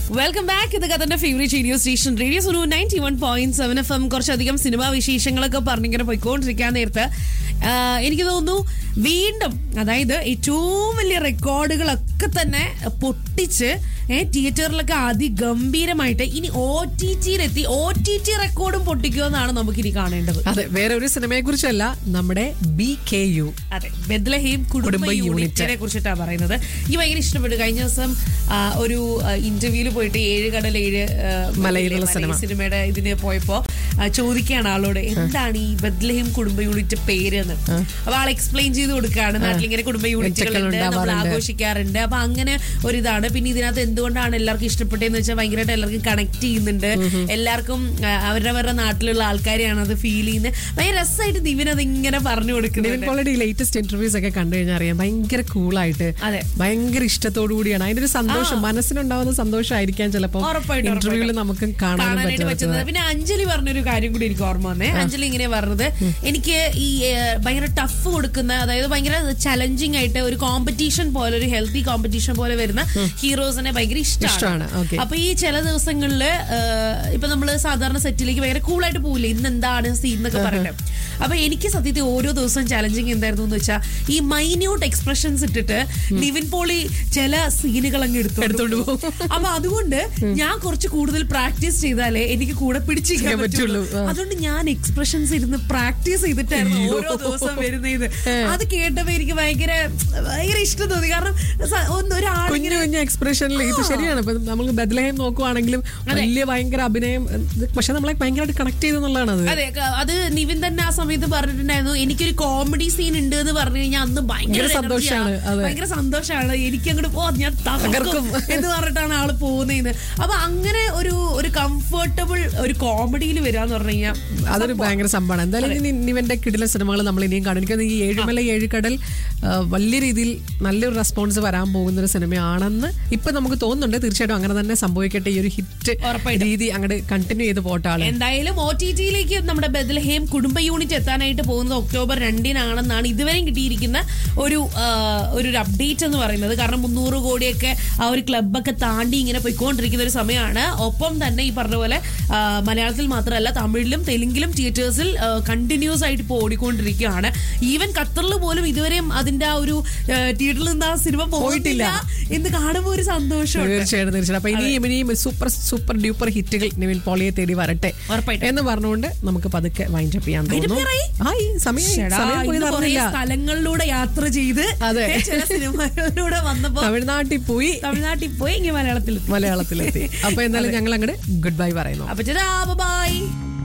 Welcome back ഇത് കഥന്റെ favourite radio station radio Suno ninety one point seven F M കുറച്ചധികം cinema വിശേഷങ്ങളൊക്കെ പറഞ്ഞിങ്ങനെ പോയിക്കൊണ്ടിരിക്കാൻ നേരത്ത് ആ, എനിക്ക് തോന്നുന്നു വീണ്ടും അതായത് ഏറ്റവും വലിയ റെക്കോർഡുകളൊക്കെ തന്നെ പൊട്ടിച്ച് ഏ, തിയേറ്ററിലൊക്കെ അതിഗംഭീരമായിട്ട് ഇനി ഒ ടി ടിയിലെത്തി ഒ ടി ടി റെക്കോർഡും പൊട്ടിക്കുമെന്നാണ് നമുക്കിനി കാണേണ്ടത് അതെ വേറെ ഒരു സിനിമയെ കുറിച്ചല്ല നമ്മുടെ ബി കെ യു അതെ ബെദ്ലഹീം കുടുംബ കുടുംബ യൂണിറ്റിനെ കുറിച്ചിട്ടാണ് പറയുന്നത് എനിക്ക് ഭയങ്കര ഇഷ്ടപ്പെട്ടു കഴിഞ്ഞ ദിവസം ആ, ഒരു ഇന്റർവ്യൂല് പോയിട്ട് ഏഴ് കടൽ ഏഴ് ആ, മലയിലുള്ള മലയ സിനിമ. സിനിമയുടെ ഇതിന് പോയപ്പോ ആ, ചോദിക്കുകയാണ് ആളോട് എന്താണ് ഈ ബദ്ലഹീം കുടുംബ യൂണിറ്റ് പേര് എന്ന് അപ്പൊ ആൾ എക്സ്പ്ലെയിൻ ചെയ്ത് കൊടുക്കുകയാണ് നാട്ടിലിങ്ങനെ കുടുംബ യൂണിറ്റുകളുണ്ട് നമ്മൾ ഉണ്ടാവാറുണ്ട്. ആഘോഷിക്കാറുണ്ട് അപ്പൊ അങ്ങനെ ഒരിതാണ് പിന്നെ ഇതിനകത്ത് എന്തുകൊണ്ടാണ് എല്ലാവർക്കും ഇഷ്ടപ്പെട്ടതെന്ന് വെച്ചാൽ ഭയങ്കരമായിട്ട് എല്ലാവർക്കും കണക്ട് ചെയ്യുന്നുണ്ട് എല്ലാവർക്കും ആ, അവരവരുടെ നാട്ടിലുള്ള ആൾക്കാരെയാണ് അത് ഫീൽ ചെയ്യുന്നത് ഭയങ്കര രസമായിട്ട് ദിവൻ അത് ഇങ്ങനെ പറഞ്ഞു നിവിൻ കൊടുക്കുന്നുണ്ട് പോളിയുടെ ഈ ലേറ്റസ്റ്റ് ഇന്റർവ്യൂസ് ഒക്കെ കണ്ടു കഴിഞ്ഞാൽ അറിയാം ഭയങ്കര കൂളായിട്ട് അതെ. ഭയങ്കര ഇഷ്ടത്തോടു കൂടിയാണ് അതിന്റെ ഒരു സന്തോഷം മനസ്സിനുണ്ടാവുന്ന സന്തോഷമായിരിക്കാം ചിലപ്പോൾ ഉറപ്പായിട്ടും, ഇന്റർവ്യൂവിൽ ഉറപ്പായിട്ടും. നമുക്ക് കാണാനും കാണാനായിട്ട് പറ്റുന്നത് പറ്റുന്നത് പിന്നെ അഞ്ജലി പറഞ്ഞൊരു കാര്യം കൂടി എനിക്ക് ഓർമ്മ വന്നേ അഞ്ജലി ഇങ്ങനെ പറഞ്ഞത് എനിക്ക് ഈ ഏഹ്, ഭയങ്കര ടഫ് കൊടുക്കുന്ന അതായത് ഭയങ്കര ചലഞ്ചിങ് ആയിട്ട് ഒരു കോമ്പറ്റീഷൻ പോലെ ഒരു ഹെൽത്തി കോമ്പറ്റീഷൻ പോലെ വരുന്ന ഹീറോസിനെ ഭയങ്കര ഇഷ്ടമാണ്, ഇഷ്ടമാണ് okay. അപ്പൊ ഈ ചില ദിവസങ്ങളില് ഏഹ്, ഇപ്പൊ നമ്മള് സാധാരണ സെറ്റിലേക്ക് ഭയങ്കര കൂളായിട്ട് പോവില്ലേ ഇന്ന് എന്താണ് സീൻ എന്നൊക്കെ പറഞ്ഞിട്ട് അപ്പൊ എനിക്ക് സത്യത്തിൽ ഓരോ ദിവസവും ചലഞ്ചിങ് എന്തായിരുന്നു എന്ന് വെച്ചാൽ ഈ മൈന്യൂട്ട് എക്സ്പ്രഷൻസ് ഇട്ടിട്ട് നിവിൻ പോളി ചില സീനുകൾ അങ്ങ് എടുത്തോണ്ട് പോകും അപ്പൊ അതുകൊണ്ട് ഞാൻ കുറച്ച് കൂടുതൽ പ്രാക്ടീസ് ചെയ്താലേ എനിക്ക് കൂടെ പിടിച്ചിരിക്കാൻ ചെയ്യാൻ പറ്റുള്ളൂ പറ്റുള്ളൂ. ആ. അതുകൊണ്ട് ഞാൻ എക്സ്പ്രഷൻസ് ഇരുന്ന് പ്രാക്ടീസ് ചെയ്തിട്ടായിരുന്നു ഓരോ ദിവസം വരുന്നത് അത് കേട്ടപ്പോ എനിക്ക് ഭയങ്കര ഭയങ്കര ഇഷ്ടം തോന്നി കാരണം സ- ഒന്ന് കുഞ്ഞു ഒരാളിങ്ങനെ കുഞ്ഞു എക്സ്പ്രഷനിൽ ഇത് ശരിയാണ് ഇപ്പൊ നമ്മൾ ബദലഹം നോക്കുവാണെങ്കിലും വലിയ ഭയങ്കര അഭിനയം ഇത് പക്ഷെ നമ്മളെ ഭയങ്കരമായിട്ട് കണക്ട് ചെയ്തെന്നുള്ളതാണ് അത് അതെ ക- അത് നിവിൻ തന്നെ ആ സമയത്ത് പറഞ്ഞിട്ടുണ്ടായിരുന്നു എനിക്കൊരു കോമഡി സീൻ ഉണ്ട് എന്ന് പറഞ്ഞു കഴിഞ്ഞാൽ അന്ന് ഭയങ്കര ഭയങ്കര energy ആ. സന്തോഷാണ്, അതെ. ഭയങ്കര സന്തോഷമാണ് എനിക്ക് അങ്ങോട്ട് പോ ഞാൻ തകർക്കും തകർക്കും. എന്ന് പറഞ്ഞിട്ടാണ് ആള് പോകുന്നത് അപ്പൊ അങ്ങനെ ഒരു ഒരു കംഫർട്ടബിൾ ഒരു കോമഡിയിൽ വരാന്ന് പറഞ്ഞു കഴിഞ്ഞാൽ അതൊരു ഭയങ്കര സംഭവമാണ് എന്തായാലും ഇനി നിവന്റെ കിടില സിനിമകൾ നമ്മൾ ഇനിയും കാണും എനിക്ക് തോന്നുന്നു ഈ ഏഴുമല ഏഴുകടൽ ആ, വലിയ രീതിയിൽ നല്ലൊരു റെസ്പോൺസ് വരാൻ പോകുന്ന ഒരു സിനിമയാണെന്ന് ഇപ്പൊ നമുക്ക് തോന്നുന്നുണ്ട് തീർച്ചയായിട്ടും അങ്ങനെ തന്നെ സംഭവിക്കട്ടെ ഈ ഒരു ഹിറ്റ് ഉറപ്പായിട്ടും. രീതി അങ്ങോട്ട് കണ്ടിന്യൂ ചെയ്ത് പോട്ടെ ആള് എന്തായാലും ഒ ടി ടിയിലേക്ക് നമ്മുടെ ബദൽഹേം കുടുംബ യൂണിറ്റ് എത്താനായിട്ട് പോകുന്നത് ഒക്ടോബർ രണ്ടിനാണെന്നാണ് ഇതുവരെയും കിട്ടിയിരിക്കുന്ന ഒരു ആ, ഒരു അപ്ഡേറ്റ് എന്ന് പറയുന്നത് കാരണം മുന്നൂറ് കോടിയൊക്കെ ആ ഒരു ക്ലബൊക്കെ താണ്ടി ഇങ്ങനെ പോയിക്കൊണ്ടിരിക്കുന്ന ഒരു സമയമാണ് ഒപ്പം തന്നെ ഈ പറഞ്ഞ പോലെ ആ, മലയാളത്തിൽ മാത്രമല്ല തമിഴിലും തെലുങ്കിലും തിയേറ്റേഴ്സിൽ കണ്ടിന്യൂസ് ആയിട്ട് ഇപ്പോൾ ഓടിക്കൊണ്ടിരിക്കുകയാണ് ഈവൻ ഖത്തറിൽ പോലും ഇതുവരെയും അതിന്റെ ആ ഒരു തിയേറ്ററിൽ നിന്ന് ആ സിനിമ പോയിട്ടില്ല എന്ന് കാണുമ്പോൾ ഒരു സന്തോഷമുണ്ട് തീർച്ചയായിട്ടും തീർച്ചയായിട്ടും അപ്പൊ ഇനിയും ഇനിയും സൂപ്പർ സൂപ്പർ ഡ്യൂപ്പർ ഹിറ്റുകൾ നിവിൻ പോളിയെ തേടി വരട്ടെ ഉറപ്പായിട്ടും. എന്ന് പറഞ്ഞുകൊണ്ട് നമുക്ക് പതുക്കെ വൈൻഡപ്പ് ചെയ്യാൻ തോന്നുന്നു ചെയ്യാറായി? ആയി സമയം ശ്ശെടാ, സമയം പോയി ഇന്ന് കുറേ നടന്നില്ല സ്ഥലങ്ങളിലൂടെ യാത്ര ചെയ്ത് അതെ. ചില സിനിമകളിലൂടെ വന്നപ്പോ തമിഴ്നാട്ടിൽ പോയി തമിഴ്നാട്ടിൽ പോയി ഇങ്ങനെ മലയാളത്തിൽ മലയാളത്തിലെത്തി അപ്പൊ എന്തായാലും ഞങ്ങൾ അങ്ങോട്ട് ഗുഡ് ബൈ പറയുന്നു അപ്പൊ ബൈ